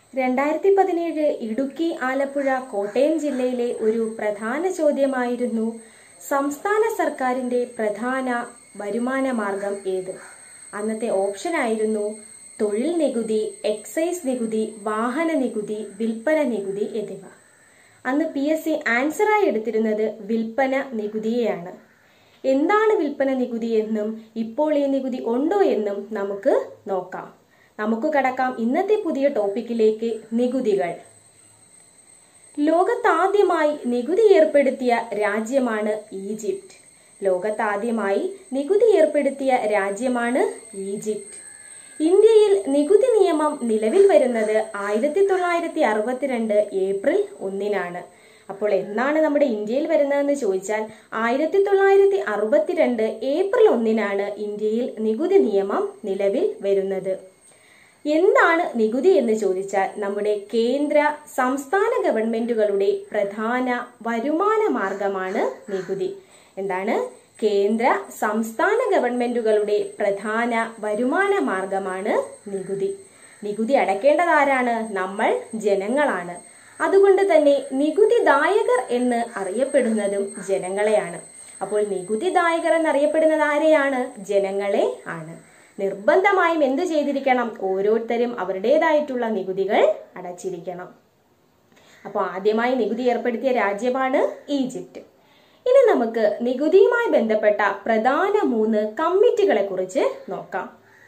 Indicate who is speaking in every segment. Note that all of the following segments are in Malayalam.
Speaker 1: രണ്ടായിരത്തി പതിനേഴ് ഇടുക്കി ആലപ്പുഴ കോട്ടയം ജില്ലയിലെ ഒരു പ്രധാന ചോദ്യമായിരുന്നു സംസ്ഥാന സർക്കാരിന്റെ പ്രധാന വരുമാന മാർഗം ഏത് അന്നത്തെ ഓപ്ഷൻ ആയിരുന്നു തൊഴിൽ നികുതി എക്സൈസ് നികുതി വാഹന നികുതി വിൽപ്പന നികുതി എന്നിവ അന്ന് പി എസ് സി ആൻസറായി എടുത്തിരുന്നത് വിൽപ്പന നികുതിയെയാണ് എന്താണ് വിൽപ്പന നികുതി എന്നും ഇപ്പോൾ ഈ നികുതി ഉണ്ടോ എന്നും നമുക്ക് നോക്കാം നമുക്ക് കടക്കാം ഇന്നത്തെ പുതിയ ടോപ്പിക്കിലേക്ക് നികുതികൾ ലോകത്താദ്യമായി നികുതി ഏർപ്പെടുത്തിയ രാജ്യമാണ് ഈജിപ്റ്റ് ലോകത്താദ്യമായി നികുതി ഏർപ്പെടുത്തിയ രാജ്യമാണ് ഈജിപ്റ്റ് ഇന്ത്യയിൽ നികുതി നിയമം നിലവിൽ വരുന്നത് ആയിരത്തി തൊള്ളായിരത്തി അറുപത്തിരണ്ട് ഏപ്രിൽ ഒന്നിനാണ് അപ്പോൾ എന്നാണ് നമ്മുടെ ഇന്ത്യയിൽ വരുന്നതെന്ന് ചോദിച്ചാൽ ആയിരത്തി തൊള്ളായിരത്തി അറുപത്തിരണ്ട് ഏപ്രിൽ ഒന്നിനാണ് ഇന്ത്യയിൽ നികുതി നിയമം നിലവിൽ വരുന്നത് എന്താണ് നികുതി എന്ന് ചോദിച്ചാൽ നമ്മുടെ കേന്ദ്ര സംസ്ഥാന ഗവൺമെന്റുകളുടെ പ്രധാന വരുമാന മാർഗമാണ് നികുതി എന്താണ് കേന്ദ്ര സംസ്ഥാന ഗവൺമെന്റുകളുടെ പ്രധാന വരുമാന മാർഗമാണ് നികുതി നികുതി അടയ്ക്കേണ്ടത് ആരാണ് നമ്മൾ ജനങ്ങളാണ് അതുകൊണ്ട് തന്നെ നികുതിദായകർ എന്ന് അറിയപ്പെടുന്നതും ജനങ്ങളെയാണ് അപ്പോൾ നികുതിദായകർ എന്നറിയപ്പെടുന്നത് ആരെയാണ് ജനങ്ങളെ ആണ് നിർബന്ധമായും എന്ത് ചെയ്തിരിക്കണം ഓരോരുത്തരും അവരുടേതായിട്ടുള്ള നികുതികൾ അടച്ചിരിക്കണം അപ്പോൾ ആദ്യമായി നികുതി ഏർപ്പെടുത്തിയ രാജ്യമാണ് ഈജിപ്റ്റ് ഇനി നമുക്ക് നികുതിയുമായി ബന്ധപ്പെട്ട പ്രധാന മൂന്ന് കമ്മിറ്റികളെ കുറിച്ച് നോക്കാം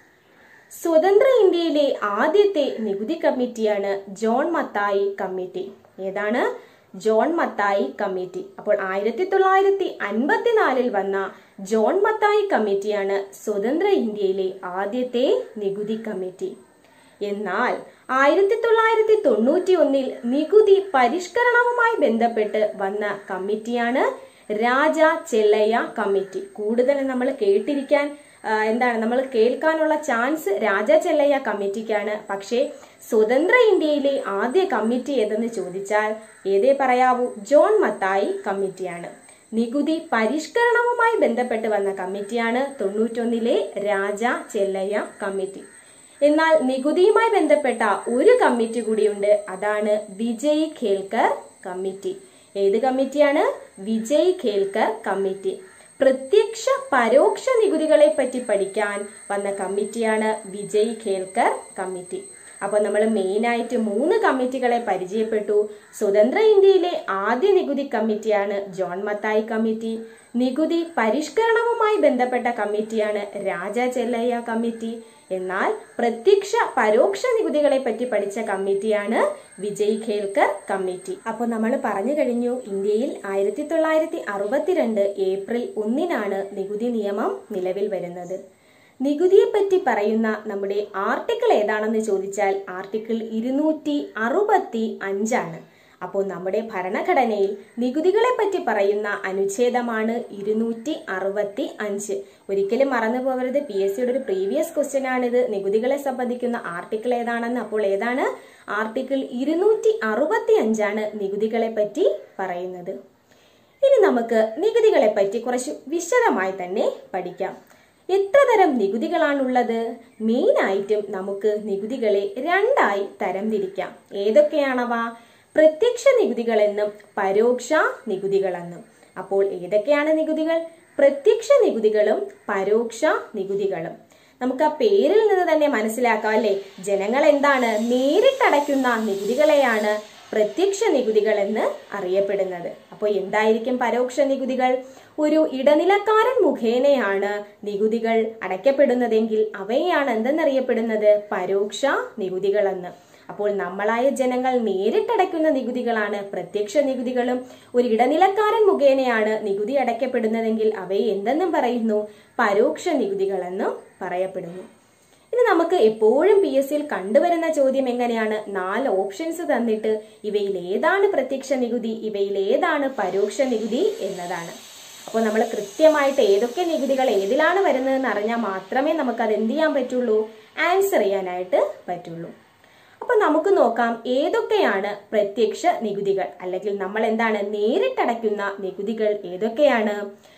Speaker 1: സ്വതന്ത്ര ഇന്ത്യയിലെ ആദ്യത്തെ നികുതി കമ്മിറ്റിയാണ് ജോൺ മത്തായി കമ്മിറ്റി ഏതാണ് ജോൺ മത്തായി കമ്മിറ്റി അപ്പോൾ ആയിരത്തി തൊള്ളായിരത്തി അൻപത്തിനാലിൽ വന്ന ജോൺ മത്തായി കമ്മിറ്റിയാണ് സ്വതന്ത്ര ഇന്ത്യയിലെ ആദ്യത്തെ നികുതി കമ്മിറ്റി എന്നാൽ ആയിരത്തി തൊള്ളായിരത്തി തൊണ്ണൂറ്റി ഒന്നിൽ നികുതി പരിഷ്കരണവുമായി ബന്ധപ്പെട്ട് വന്ന കമ്മിറ്റിയാണ് രാജ ചെല്ലയ്യ കമ്മിറ്റി കൂടുതൽ നമ്മൾ കേട്ടിരിക്കാൻ ആ, എന്താണ് നമ്മൾ കേൾക്കാനുള്ള ചാൻസ് രാജ ചെല്ലയ്യ കമ്മിറ്റിക്കാണ് പക്ഷേ സ്വതന്ത്ര ഇന്ത്യയിലെ ആദ്യ കമ്മിറ്റി ഏതെന്ന് ചോദിച്ചാൽ ഏതേ പറയാവൂ ജോൺ മത്തായി കമ്മിറ്റിയാണ് നികുതി പരിഷ്കരണവുമായി ബന്ധപ്പെട്ട് വന്ന കമ്മിറ്റിയാണ് തൊണ്ണൂറ്റൊന്നിലെ രാജ ചെല്ലയ്യ കമ്മിറ്റി എന്നാൽ നികുതിയുമായി ബന്ധപ്പെട്ട ഒരു കമ്മിറ്റി കൂടിയുണ്ട് അതാണ് വിജയ് ഖേൽക്കർ കമ്മിറ്റി ഏത് കമ്മിറ്റിയാണ് വിജയ് ഖേൽക്കർ കമ്മിറ്റി പ്രത്യക്ഷ പരോക്ഷ നികുതികളെ പറ്റി പഠിക്കാൻ വന്ന കമ്മിറ്റിയാണ് വിജയ് ഖേൽക്കർ കമ്മിറ്റി അപ്പൊ നമ്മൾ മെയിൻ ആയിട്ട് മൂന്ന് കമ്മിറ്റികളെ പരിചയപ്പെട്ടു സ്വതന്ത്ര ഇന്ത്യയിലെ ആദ്യ നികുതി കമ്മിറ്റിയാണ് ജോൺ മത്തായി കമ്മിറ്റി നികുതി പരിഷ്കരണവുമായി ബന്ധപ്പെട്ട കമ്മിറ്റിയാണ് രാജ ചെല്ലയ്യ കമ്മിറ്റി എന്നാൽ പ്രത്യക്ഷ പരോക്ഷ നികുതികളെ പറ്റി പഠിച്ച കമ്മിറ്റിയാണ് വിജയ് ഖേൽക്കർ കമ്മിറ്റി അപ്പോൾ നമ്മൾ പറഞ്ഞു കഴിഞ്ഞു ഇന്ത്യയിൽ ആയിരത്തി തൊള്ളായിരത്തി അറുപത്തിരണ്ട് ഏപ്രിൽ ഒന്നിനാണ് നികുതി നിയമം നിലവിൽ വരുന്നത് നികുതിയെ പറ്റി പറയുന്ന നമ്മുടെ ആർട്ടിക്കിൾ ഏതാണെന്ന് ചോദിച്ചാൽ ആർട്ടിക്കിൾ ഇരുന്നൂറ്റി അറുപത്തി അഞ്ചാണ് അപ്പോൾ നമ്മുടെ ഭരണഘടനയിൽ നികുതികളെ പറ്റി പറയുന്ന അനുച്ഛേദമാണ് ഇരുന്നൂറ്റി അറുപത്തി അഞ്ച് ഒരിക്കലും മറന്നു പോകരുത് പി എസ് സിയുടെ ഒരു പ്രീവിയസ് ക്വസ്റ്റ്യൻ ആണിത് നികുതികളെ സംബന്ധിക്കുന്ന ആർട്ടിക്കിൾ ഏതാണെന്ന് അപ്പോൾ ഏതാണ് ആർട്ടിക്കിൾ ഇരുന്നൂറ്റി അറുപത്തി അഞ്ചാണ് നികുതികളെ പറ്റി പറയുന്നത് ഇനി നമുക്ക് നികുതികളെ പറ്റി കുറച്ച് വിശദമായി തന്നെ പഠിക്കാം എത്ര തരം നികുതികളാണുള്ളത് മെയിൻ ആയിട്ടും നമുക്ക് നികുതികളെ രണ്ടായി തരംതിരിക്കാം ഏതൊക്കെയാണവ പ്രത്യക്ഷ നികുതികളെന്നും പരോക്ഷ നികുതികളെന്നും അപ്പോൾ ഏതൊക്കെയാണ് നികുതികൾ പ്രത്യക്ഷ നികുതികളും പരോക്ഷ നികുതികളും നമുക്ക് ആ പേരിൽ നിന്ന് തന്നെ മനസ്സിലാക്കാം അല്ലെ ജനങ്ങൾ എന്താണ് നേരിട്ടടയ്ക്കുന്ന നികുതികളെയാണ് പ്രത്യക്ഷ നികുതികൾ എന്ന് അറിയപ്പെടുന്നത് അപ്പോൾ എന്തായിരിക്കും പരോക്ഷ നികുതികൾ ഒരു ഇടനിലക്കാരൻ മുഖേനയാണ് നികുതികൾ അടയ്ക്കപ്പെടുന്നതെങ്കിൽ അവയെയാണ് എന്തെന്നറിയപ്പെടുന്നത് പരോക്ഷ നികുതികൾ എന്ന് അപ്പോൾ നമ്മളായ ജനങ്ങൾ നേരിട്ടടയ്ക്കുന്ന നികുതികളാണ് പ്രത്യക്ഷ നികുതികളും ഒരു ഇടനിലക്കാരൻ മുഖേനയാണ് നികുതി അടയ്ക്കപ്പെടുന്നതെങ്കിൽ അവയെ എന്തെന്നും പറയുന്നു പരോക്ഷ നികുതികളെന്നും പറയപ്പെടുന്നു ഇനി നമുക്ക് എപ്പോഴും പി എസ് സിയിൽ കണ്ടുവരുന്ന ചോദ്യം എങ്ങനെയാണ് നാല് ഓപ്ഷൻസ് തന്നിട്ട് ഇവയിൽ ഏതാണ് പ്രത്യക്ഷ നികുതി ഇവയിൽ ഏതാണ് പരോക്ഷ നികുതി എന്നതാണ് അപ്പോൾ നമ്മൾ കൃത്യമായിട്ട് ഏതൊക്കെ നികുതികൾ ഏതിലാണ് വരുന്നതെന്ന് അറിഞ്ഞാൽ മാത്രമേ നമുക്ക് അത് എന്ത് ചെയ്യാൻ പറ്റുള്ളൂ ആൻസർ ചെയ്യാനായിട്ട് പറ്റുള്ളൂ അപ്പൊ നമുക്ക് നോക്കാം ഏതൊക്കെയാണ് പ്രത്യക്ഷ നികുതികൾ അല്ലെങ്കിൽ നമ്മൾ എന്താണ് നേരിട്ടടയ്ക്കുന്ന നികുതികൾ ഏതൊക്കെയാണ്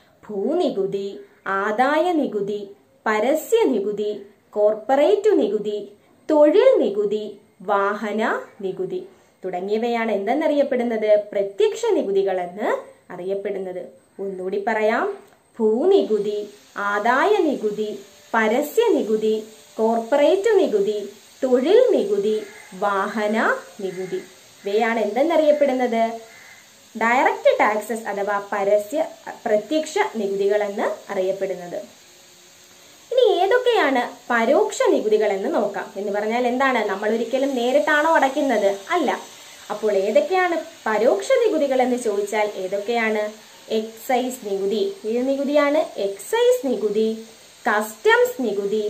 Speaker 1: ഭൂനികുതി ആദായ നികുതി പരസ്യ നികുതി കോർപ്പറേറ്റ് നികുതി തൊഴിൽ നികുതി വാഹന നികുതി തുടങ്ങിയവയാണ് എന്തെന്നറിയപ്പെടുന്നത് പ്രത്യക്ഷ നികുതികളെന്ന് അറിയപ്പെടുന്നത് ഒന്നുകൂടി പറയാം ഭൂനികുതി ആദായ നികുതി പരസ്യ നികുതി കോർപ്പറേറ്റ് നികുതി തൊഴിൽ നികുതി വാഹന നികുതി ഇവയാണ് എന്തെന്നറിയപ്പെടുന്നത് ഡയറക്റ്റ് ടാക്സസ് അഥവാ പരസ്യ പ്രത്യക്ഷ നികുതികളെന്ന് അറിയപ്പെടുന്നത് ഇനി ഏതൊക്കെയാണ് പരോക്ഷ നികുതികൾ എന്ന് നോക്കാം എന്ന് പറഞ്ഞാൽ എന്താണ് നമ്മൾ ഒരിക്കലും നേരിട്ടാണോ അടയ്ക്കുന്നത് അല്ല അപ്പോൾ ഏതൊക്കെയാണ് പരോക്ഷ നികുതികൾ എന്ന് ചോദിച്ചാൽ ഏതൊക്കെയാണ് എക്സൈസ് നികുതി ഏത് നികുതിയാണ് എക്സൈസ് നികുതി കസ്റ്റംസ് നികുതി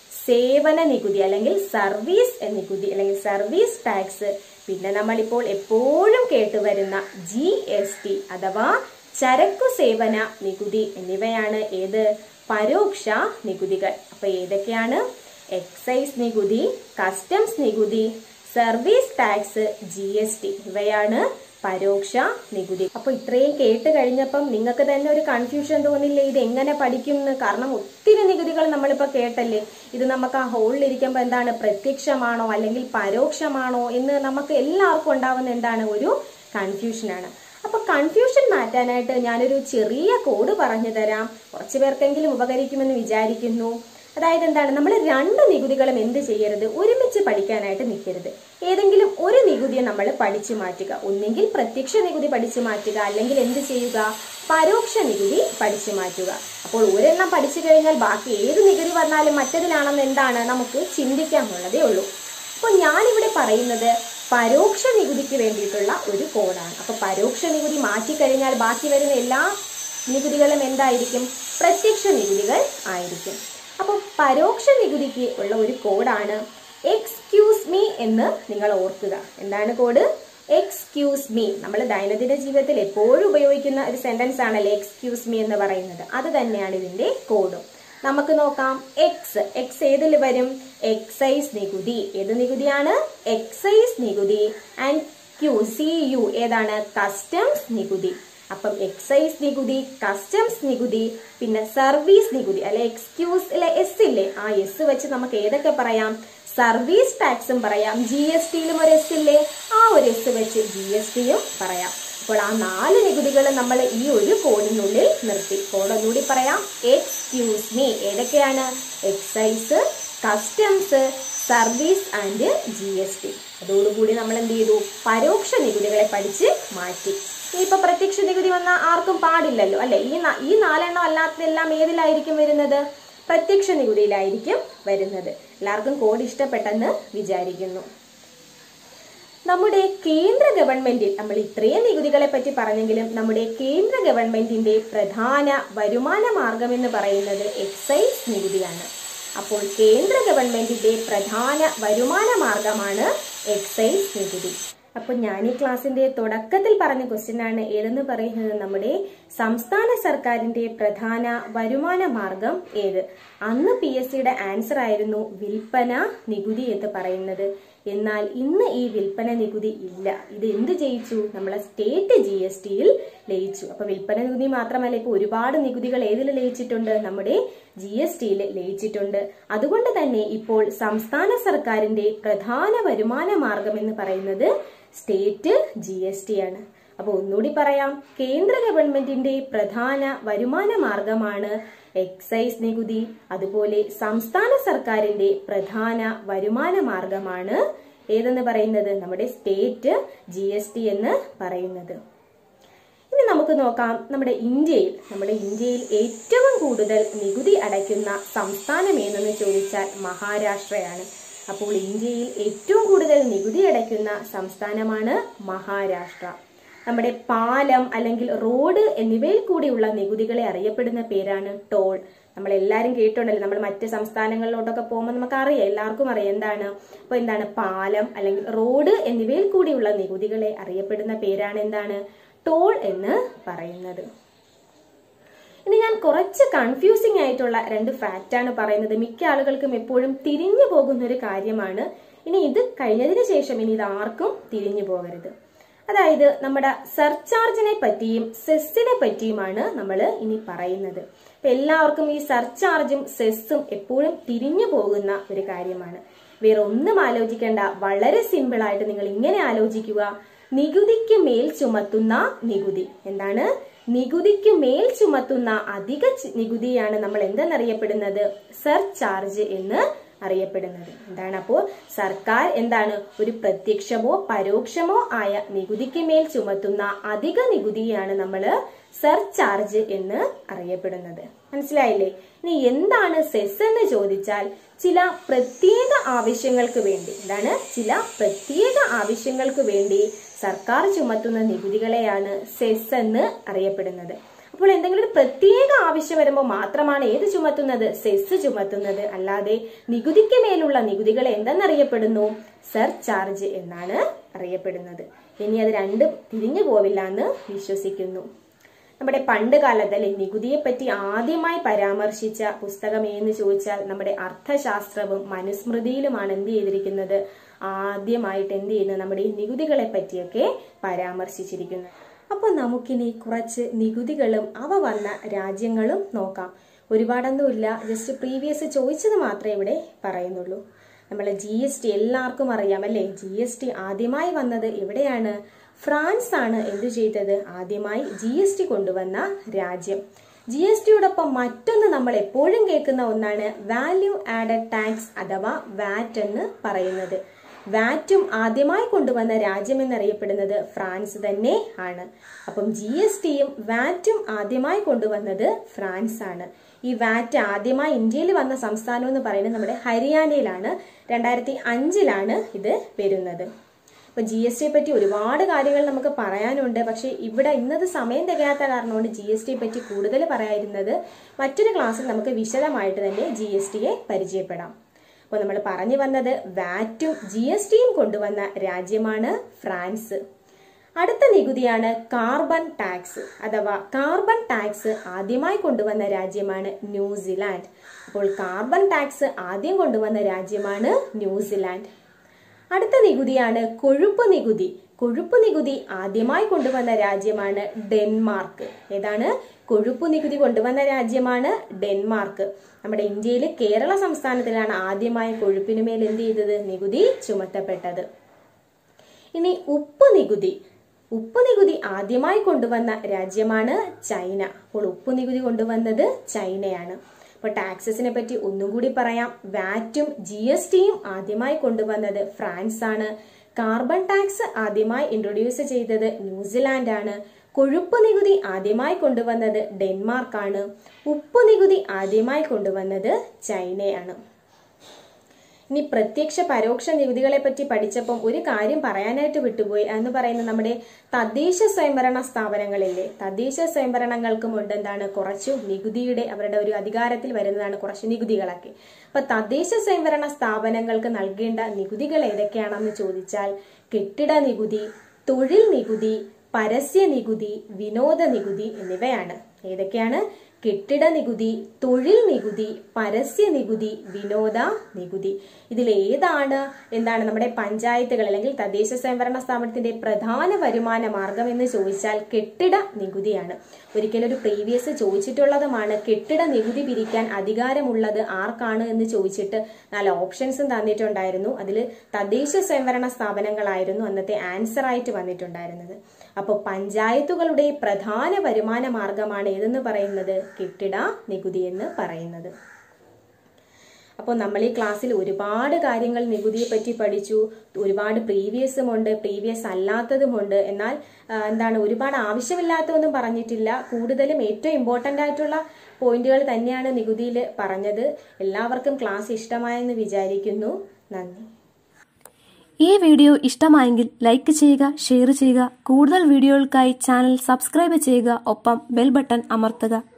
Speaker 1: സേവന നികുതി അല്ലെങ്കിൽ സർവീസ് നികുതി അല്ലെങ്കിൽ സർവീസ് ടാക്സ് പിന്നെ നമ്മളിപ്പോൾ എപ്പോഴും കേട്ടുവരുന്ന ജി എസ് ടി അഥവാ ചരക്കു സേവന നികുതി എന്നിവയാണ് ഏത് പരോക്ഷ നികുതികൾ അപ്പൊ ഏതൊക്കെയാണ് എക്സൈസ് നികുതി കസ്റ്റംസ് നികുതി service tax G S T ഇവയാണ് പരോക്ഷ നികുതി അപ്പൊ ഇത്രയും കേട്ട് കഴിഞ്ഞപ്പം നിങ്ങൾക്ക് തന്നെ ഒരു കൺഫ്യൂഷൻ തോന്നില്ലേ ഇത് എങ്ങനെ പഠിക്കും എന്ന് കാരണം ഒത്തിരി നികുതികൾ നമ്മളിപ്പോ കേട്ടല്ലേ ഇത് നമുക്ക് ആ ഹോളിൽ ഇരിക്കുമ്പോൾ എന്താണ് പ്രത്യക്ഷമാണോ അല്ലെങ്കിൽ പരോക്ഷമാണോ എന്ന് നമുക്ക് എല്ലാവർക്കും ഉണ്ടാവുന്ന എന്താണ് ഒരു കൺഫ്യൂഷനാണ് അപ്പൊ കൺഫ്യൂഷൻ മാറ്റാനായിട്ട് ഞാനൊരു ചെറിയ കോഡ് പറഞ്ഞു തരാം കുറച്ചു പേർക്കെങ്കിലും ഉപകരിക്കുമെന്ന് വിചാരിക്കുന്നു അതായത് എന്താണ് നമ്മൾ രണ്ട് നികുതികളും എന്ത് ചെയ്യരുത് ഒരുമിച്ച് പഠിക്കാനായിട്ട് നിൽക്കരുത് ഏതെങ്കിലും ഒരു നികുതിയെ നമ്മൾ പഠിച്ചു മാറ്റുക ഒന്നെങ്കിൽ പ്രത്യക്ഷ നികുതി പഠിച്ചു മാറ്റുക അല്ലെങ്കിൽ എന്ത് ചെയ്യുക പരോക്ഷ നികുതി പഠിച്ചു മാറ്റുക അപ്പോൾ ഒരെണ്ണം പഠിച്ചു കഴിഞ്ഞാൽ ബാക്കി ഏത് നികുതി വന്നാലും മറ്റതിലാണെന്ന് എന്താണ് നമുക്ക് ചിന്തിക്കാനുള്ളതേ ഉള്ളൂ അപ്പോൾ ഞാനിവിടെ പറയുന്നത് പരോക്ഷ നികുതിക്ക് വേണ്ടിയിട്ടുള്ള ഒരു കോഡാണ് അപ്പൊ പരോക്ഷ നികുതി മാറ്റിക്കഴിഞ്ഞാൽ ബാക്കി വരുന്ന എല്ലാ നികുതികളും എന്തായിരിക്കും പ്രത്യക്ഷ നികുതികൾ ആയിരിക്കും അപ്പോൾ പരോക്ഷ നികുതിക്ക് ഉള്ള ഒരു കോഡാണ് എക്സ്ക്യൂസ് മീ എന്ന് നിങ്ങൾ ഓർക്കുക എന്താണ് കോഡ് എക്സ്ക്യൂസ് മീ നമ്മൾ ദൈനംദിന ജീവിതത്തിൽ എപ്പോഴും ഉപയോഗിക്കുന്ന ഒരു സെന്റൻസ് ആണല്ലേ എക്സ്ക്യൂസ് മീ എന്ന് പറയുന്നത് അത് തന്നെയാണ് ഇതിന്റെ കോഡും നമുക്ക് നോക്കാം എക്സ് എക്സ് ഏതിൽ വരും എക്സൈസ് നികുതി ഏത് നികുതിയാണ് എക്സൈസ് നികുതി ആൻഡ് ക്യു സി യു ഏതാണ് കസ്റ്റംസ് നികുതി അപ്പം എക്സൈസ് നികുതി കസ്റ്റംസ് നികുതി പിന്നെ സർവീസ് നികുതി അല്ലെ എക്സ്ക്യൂസ് അല്ലെ എസ് ഇല്ലേ ആ എസ് വെച്ച് നമുക്ക് ഏതൊക്കെ പറയാം സർവീസ് ടാക്സും പറയാം ജി എസ് ടിയിലും ഒരു എസ് ഇല്ലേ ആ ഒരു എസ് വെച്ച് ജി എസ് ടിയും പറയാം അപ്പോൾ ആ നാല് നികുതികൾ നമ്മൾ ഈ ഒരു കോഡിനുള്ളിൽ നിർത്തി കോഡ് ഒന്നുകൂടി പറയാം എക്സ്ക്യൂസ് മീ ഏതൊക്കെയാണ് excise customs service and G S T അതോടുകൂടി നമ്മൾ എന്ത് ചെയ്തു പരോക്ഷ നികുതികളെ പഠിച്ച് മാറ്റി ഇനിയിപ്പോ പ്രത്യക്ഷ നികുതി വന്ന ആർക്കും പാടില്ലല്ലോ അല്ലെ ഈ ന- ഈ നാലെണ്ണം അല്ലാത്തതെല്ലാം ഏതിലായിരിക്കും വരുന്നത് പ്രത്യക്ഷ നികുതിയിലായിരിക്കും വരുന്നത് എല്ലാവർക്കും കോഡ് ഇഷ്ടപ്പെട്ടെന്ന് വിചാരിക്കുന്നു നമ്മുടെ കേന്ദ്ര ഗവൺമെന്റിൽ നമ്മൾ ഇത്രയും നികുതികളെ പറ്റി പറഞ്ഞെങ്കിലും നമ്മുടെ കേന്ദ്ര ഗവൺമെന്റിന്റെ പ്രധാന വരുമാന മാർഗം എന്ന് പറയുന്നത് എക്സൈസ് നികുതിയാണ് അപ്പോൾ കേന്ദ്ര ഗവൺമെന്റിന്റെ പ്രധാന വരുമാന മാർഗമാണ് എക്സൈസ് നികുതി അപ്പോൾ ഞാൻ ഈ ക്ലാസ്സിന്റെ തുടക്കത്തിൽ പറഞ്ഞ ക്വസ്റ്റ്യൻ ആണ് ഏതെന്ന് പറയുന്നത് നമ്മുടെ സംസ്ഥാന സർക്കാരിന്റെ പ്രധാന വരുമാന മാർഗം ഏത് അന്ന് പി എസ് സിയുടെ ആൻസർ ആയിരുന്നു വിൽപ്പന നികുതി എന്ന് പറയുന്നത് എന്നാൽ ഇന്ന് ഈ വിൽപ്പന നികുതി ഇല്ല ഇത് എന്ത് ജയിച്ചു നമ്മളെ സ്റ്റേറ്റ് ജി എസ് ടിയിൽ ലയിച്ചു അപ്പൊ വിൽപ്പന നികുതി മാത്രമല്ല ഇപ്പൊ ഒരുപാട് നികുതികൾ ഏതിൽ ലയിച്ചിട്ടുണ്ട് നമ്മുടെ ജി എസ് ടിയിൽ ലയിച്ചിട്ടുണ്ട് അതുകൊണ്ട് തന്നെ ഇപ്പോൾ സംസ്ഥാന സർക്കാരിന്റെ പ്രധാന വരുമാന മാർഗം എന്ന് പറയുന്നത് സ്റ്റേറ്റ് ജി എസ് ടി ആണ് അപ്പോൾ ഒന്നുകൂടി പറയാം കേന്ദ്ര ഗവൺമെന്റിന്റെ പ്രധാന വരുമാന മാർഗമാണ് എക്സൈസ് നികുതി അതുപോലെ സംസ്ഥാന സർക്കാരിന്റെ പ്രധാന വരുമാന മാർഗമാണ് ഏതെന്ന് പറയുന്നത് നമ്മുടെ സ്റ്റേറ്റ് ജി എസ് ടി എന്ന് പറയുന്നത് ഇനി നമുക്ക് നോക്കാം നമ്മുടെ ഇന്ത്യയിൽ നമ്മുടെ ഇന്ത്യയിൽ ഏറ്റവും കൂടുതൽ നികുതി അടയ്ക്കുന്ന സംസ്ഥാനം ഏതെന്ന് ചോദിച്ചാൽ മഹാരാഷ്ട്രയാണ് അപ്പോൾ ഇന്ത്യയിൽ ഏറ്റവും കൂടുതൽ നികുതി അടയ്ക്കുന്ന സംസ്ഥാനമാണ് മഹാരാഷ്ട്ര നമ്മുടെ പാലം അല്ലെങ്കിൽ റോഡ് എന്നിവയിൽ കൂടിയുള്ള നികുതികളെ അറിയപ്പെടുന്ന പേരാണ് ടോൾ നമ്മൾ എല്ലാവരും കേട്ടുണ്ടല്ലോ നമ്മൾ മറ്റ് സംസ്ഥാനങ്ങളിലോട്ടൊക്കെ പോകുമ്പോൾ നമുക്ക് അറിയാം എല്ലാവർക്കും അറിയാം എന്താണ് അപ്പോൾ എന്താണ് പാലം അല്ലെങ്കിൽ റോഡ് എന്നിവയിൽ കൂടിയുള്ള നികുതികളെ അറിയപ്പെടുന്ന പേരാണ് എന്താണ് ടോൾ എന്ന് പറയുന്നത് ഇനി ഞാൻ കുറച്ച് കൺഫ്യൂസിംഗ് ആയിട്ടുള്ള രണ്ട് ഫാക്റ്റ് ആണ് പറയുന്നത് മിക്ക ആളുകൾക്കും എപ്പോഴും തിരിഞ്ഞു പോകുന്ന ഒരു കാര്യമാണ് ഇനി ഇത് കഴിഞ്ഞതിന് ശേഷം ഇനി ഇത് ആർക്കും തിരിഞ്ഞു പോകരുത് അതായത് നമ്മുടെ സർചാർജിനെ പറ്റിയും സെസ്സിനെ പറ്റിയുമാണ് നമ്മൾ ഇനി പറയുന്നത് അപ്പൊ എല്ലാവർക്കും ഈ സർചാർജും സെസ്സും എപ്പോഴും തിരിഞ്ഞു പോകുന്ന ഒരു കാര്യമാണ് വേറെ ഒന്നും ആലോചിക്കേണ്ട വളരെ സിമ്പിൾ ആയിട്ട് നിങ്ങൾ ഇങ്ങനെ ആലോചിക്കുക നികുതിക്ക് മേൽ ചുമത്തുന്ന നികുതി എന്താണ് നികുതിക്ക് മേൽ ചുമത്തുന്ന അധിക ചി- നികുതിയാണ് നമ്മൾ എന്തെന്നറിയപ്പെടുന്നത് സർചാർജ് എന്ന് അറിയപ്പെടുന്നത് എന്താണ് അപ്പോൾ സർക്കാർ എന്താണ് ഒരു പ്രത്യക്ഷമോ പരോക്ഷമോ ആയ നികുതിക്ക് മേൽ ചുമത്തുന്ന അധിക നികുതിയാണ് നമ്മൾ സർചാർജ് എന്ന് അറിയപ്പെടുന്നത് മനസ്സിലായില്ലേ ഇനി എന്താണ് സെസ് എന്ന് ചോദിച്ചാൽ ചില പ്രത്യേക ആവശ്യങ്ങൾക്ക് വേണ്ടി എന്താണ് ചില പ്രത്യേക ആവശ്യങ്ങൾക്ക് വേണ്ടി സർക്കാർ ചുമത്തുന്ന നികുതികളെയാണ് സെസ് എന്ന് അറിയപ്പെടുന്നത് അപ്പോൾ എന്തെങ്കിലും ഒരു പ്രത്യേക ആവശ്യം വരുമ്പോൾ മാത്രമാണ് ഏത് ചുമത്തുന്നത് സെസ് ചുമത്തുന്നത് അല്ലാതെ നികുതിക്ക് മേലുള്ള നികുതികൾ എന്തെന്നറിയപ്പെടുന്നു സർചാർജ് എന്നാണ് അറിയപ്പെടുന്നത് ഇനി അത് രണ്ടും തിരിഞ്ഞു പോവില്ല എന്ന് വിശ്വസിക്കുന്നു നമ്മുടെ പണ്ട് കാലത്ത് അല്ലെ നികുതിയെ പറ്റി ആദ്യമായി പരാമർശിച്ച പുസ്തകം ഏന്ന് ചോദിച്ചാൽ നമ്മുടെ അർത്ഥശാസ്ത്രവും മനുസ്മൃതിയിലുമാണ് എന്ത് ചെയ്തിരിക്കുന്നത് ആദ്യമായിട്ട് എന്ത് ചെയ്യുന്നത് നമ്മുടെ ഈ നികുതികളെ പറ്റിയൊക്കെ പരാമർശിച്ചിരിക്കുന്നത് അപ്പോൾ നമുക്കിനി കുറച്ച് നികുതികളും അവ വന്ന രാജ്യങ്ങളും നോക്കാം ഒരുപാടൊന്നുമില്ല ജസ്റ്റ് പ്രീവിയസ് ചോദിച്ചത് മാത്രമേ ഇവിടെ പറയുന്നുള്ളൂ നമ്മൾ ജി എസ് ടി എല്ലാവർക്കും അറിയാം അല്ലേ ജി എസ് ടി ആദ്യമായി വന്നത് എവിടെയാണ് ഫ്രാൻസ് ആണ് എന്ത് ചെയ്തത് ആദ്യമായി ജി എസ് ടി കൊണ്ടുവന്ന രാജ്യം ജി എസ് ടിയോടൊപ്പം മറ്റൊന്ന് നമ്മൾ എപ്പോഴും കേൾക്കുന്ന ഒന്നാണ് വാല്യൂ ആഡഡ് ടാക്സ് അഥവാ വാറ്റ് എന്ന് പറയുന്നത് വാറ്റും ആദ്യമായി കൊണ്ടുവന്ന രാജ്യം എന്നറിയപ്പെടുന്നത് ഫ്രാൻസ് തന്നെ ആണ് അപ്പം ജി എസ് ടിയും വാറ്റും ആദ്യമായി കൊണ്ടുവന്നത് ഫ്രാൻസ് ആണ് ഈ വാറ്റ് ആദ്യമായി ഇന്ത്യയിൽ വന്ന സംസ്ഥാനം എന്ന് പറയുന്നത് നമ്മുടെ ഹരിയാനയിലാണ് രണ്ടായിരത്തി അഞ്ചിലാണ് ഇത് വരുന്നത് അപ്പൊ ജി എസ് ടിയെ പറ്റി ഒരുപാട് കാര്യങ്ങൾ നമുക്ക് പറയാനുണ്ട് പക്ഷെ ഇവിടെ ഇന്നത് സമയം തികയാത്ത കാരണം കൊണ്ട് ജി എസ് ടിയെ പറ്റി കൂടുതൽ പറയാതിരുന്നത് മറ്റൊരു ക്ലാസ്സിൽ നമുക്ക് വിശദമായിട്ട് തന്നെ ജി എസ് ടിയെ പരിചയപ്പെടാം അപ്പോൾ നമ്മൾ പറഞ്ഞു വന്നത് വാറ്റും ജി എസ് ടിയും കൊണ്ടുവന്ന രാജ്യമാണ് ഫ്രാൻസ് അടുത്ത നികുതിയാണ് കാർബൺ ടാക്സ് അഥവാ കാർബൺ ടാക്സ് ആദ്യമായി കൊണ്ടുവന്ന രാജ്യമാണ് ന്യൂസിലാൻഡ് അപ്പോൾ കാർബൺ ടാക്സ് ആദ്യം കൊണ്ടുവന്ന രാജ്യമാണ് ന്യൂസിലാൻഡ് അടുത്ത നികുതിയാണ് കൊഴുപ്പ് നികുതി കൊഴുപ്പ് നികുതി ആദ്യമായി കൊണ്ടുവന്ന രാജ്യമാണ് ഡെൻമാർക്ക് ഏതാണ് കൊഴുപ്പ് നികുതി കൊണ്ടുവന്ന രാജ്യമാണ് ഡെൻമാർക്ക് നമ്മുടെ ഇന്ത്യയിൽ കേരള സംസ്ഥാനത്തിലാണ് ആദ്യമായി കൊഴുപ്പിനുമേൽ എന്ത് ചെയ്തത് നികുതി ചുമത്തപ്പെട്ടത് ഇനി ഉപ്പ് നികുതി ഉപ്പ് നികുതി ആദ്യമായി കൊണ്ടുവന്ന രാജ്യമാണ് ചൈന അപ്പോൾ ഉപ്പ് നികുതി കൊണ്ടുവന്നത് ചൈനയാണ് അപ്പോൾ ടാക്സസിനെ പറ്റി ഒന്നും കൂടി പറയാം വാറ്റും ജി എസ് ടിയും ആദ്യമായി കൊണ്ടുവന്നത് ഫ്രാൻസ് ആണ് കാർബൺ ടാക്സ് ആദ്യമായി ഇൻട്രൊഡ്യൂസ് ചെയ്തത് ന്യൂസിലാൻഡ് ആണ് കൊഴുപ്പ് നികുതി ആദ്യമായി കൊണ്ടുവന്നത് ഡെൻമാർക്കാണ് ഉപ്പ് നികുതി ആദ്യമായി കൊണ്ടുവന്നത് ചൈനയാണ് ഇനി പ്രത്യക്ഷ പരോക്ഷ നികുതികളെ പറ്റി പഠിച്ചപ്പം ഒരു കാര്യം പറയാനായിട്ട് വിട്ടുപോയി എന്ന് പറയുന്നത് നമ്മുടെ തദ്ദേശ സ്വയംഭരണ സ്ഥാപനങ്ങളില്ലേ തദ്ദേശ സ്വയംഭരണങ്ങൾക്കും ഉണ്ട് എന്താണ് കുറച്ചു നികുതിയുടെ അവരുടെ ഒരു അധികാരത്തിൽ വരുന്നതാണ് കുറച്ച് നികുതികളൊക്കെ അപ്പൊ തദ്ദേശ സ്വയംഭരണ സ്ഥാപനങ്ങൾക്ക് നൽകേണ്ട നികുതികൾ ഏതൊക്കെയാണെന്ന് ചോദിച്ചാൽ കെട്ടിട നികുതി തൊഴിൽ നികുതി പരസ്യ നികുതി വിനോദ നികുതി എന്നിവയാണ് ഏതൊക്കെയാണ് കെട്ടിട നികുതി തൊഴിൽ നികുതി പരസ്യ നികുതി വിനോദ നികുതി ഇതിൽ ഏതാണ് എന്താണ് നമ്മുടെ പഞ്ചായത്തുകൾ അല്ലെങ്കിൽ തദ്ദേശ സ്വയംഭരണ സ്ഥാപനത്തിന്റെ പ്രധാന വരുമാന മാർഗം എന്ന് ചോദിച്ചാൽ കെട്ടിട നികുതിയാണ് ഒരിക്കലും ഒരു പ്രീവിയസ് ചോദിച്ചിട്ടുള്ളതുമാണ് കെട്ടിട നികുതി പിരിക്കാൻ അധികാരമുള്ളത് ആർക്കാണ് എന്ന് ചോദിച്ചിട്ട് നാല് ഓപ്ഷൻസും തന്നിട്ടുണ്ടായിരുന്നു അതിൽ തദ്ദേശ സ്വയംഭരണ സ്ഥാപനങ്ങളായിരുന്നു അന്നത്തെ ആൻസർ ആയിട്ട് വന്നിട്ടുണ്ടായിരുന്നത് അപ്പോൾ പഞ്ചായത്തുകളുടെ പ്രധാന വരുമാന മാർഗമാണ് ഏതെന്ന് പറയുന്നത് കെട്ടിട നികുതി എന്ന് പറയുന്നത് അപ്പോൾ നമ്മൾ ഈ ക്ലാസ്സിൽ ഒരുപാട് കാര്യങ്ങൾ നികുതിയെ പറ്റി പഠിച്ചു ഒരുപാട് പ്രീവിയസും ഉണ്ട് പ്രീവിയസ് അല്ലാത്തതുമുണ്ട് എന്നാൽ ആ, എന്താണ് ഒരുപാട് ആവശ്യമില്ലാത്തതൊന്നും പറഞ്ഞിട്ടില്ല കൂടുതലും ഏറ്റവും ഇമ്പോർട്ടൻ്റ് ആയിട്ടുള്ള പോയിന്റുകൾ തന്നെയാണ് നികുതിയിൽ പറഞ്ഞത് എല്ലാവർക്കും ക്ലാസ് ഇഷ്ടമായെന്ന് വിചാരിക്കുന്നു നന്ദി
Speaker 2: ഈ വീഡിയോ ഇഷ്ടമായെങ്കിൽ ലൈക്ക് ചെയ്യുക ഷെയർ ചെയ്യുക കൂടുതൽ വീഡിയോകൾക്കായി ചാനൽ സബ്സ്ക്രൈബ് ചെയ്യുക ഒപ്പം ബെൽ ബട്ടൺ അമർത്തുക